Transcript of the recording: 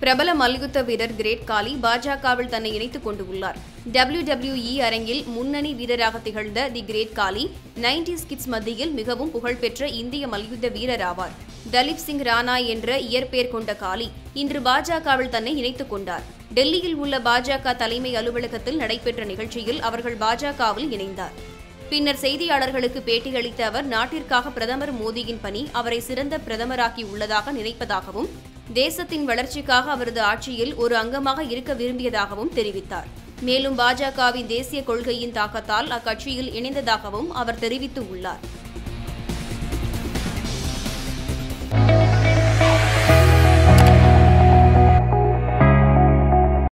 பிரபல மல்யுத்த வீரர் கிரேட் காலி பாஜகவில் தன்னை இணைத்துக் கொண்டு உள்ளார் WWE அரங்கில் முன்னணி வீரராக திகழ்ந்த தி கிரேட் காலி 90s கிட்ஸ் மத்தியில் மிகவும் புகழ்பெற்ற இந்திய மல்யுத்த வீரர் ஆவார் தலீப் சிங் ராணா என்ற இயற்பெயர் கொண்ட காலி இன்று பாஜகவில் தன்னை இணைத்துக் கொண்டார் டெல்லியில் உள்ள பாஜக தலைமை அலுவலகத்தில் நடைபெற்ற நிகழ்ச்சியில் அவர்கள் பாஜகவில் இணைந்தார் பின்னர் செய்தியாளர்களுக்கு பேட்டியளித்த அவர் நாட்டிற்காக பிரதமர் மோடியின் பணி அவரை சிறந்த பிரதமராக்கி உள்ளதாக நினைப்பதாகவும் தேசத்தின் வளர்ச்சிக்காக அவரது ஆட்சியில் ஒரு அங்கமாக இருக்க விரும்பியதாகவும் தெரிவித்தார் மேலும் பாஜகவின் தேசிய கொள்கையின் தாக்கத்தால் அக்கட்சியில் இணைந்ததாகவும் அவர் தெரிவித்து உள்ளார்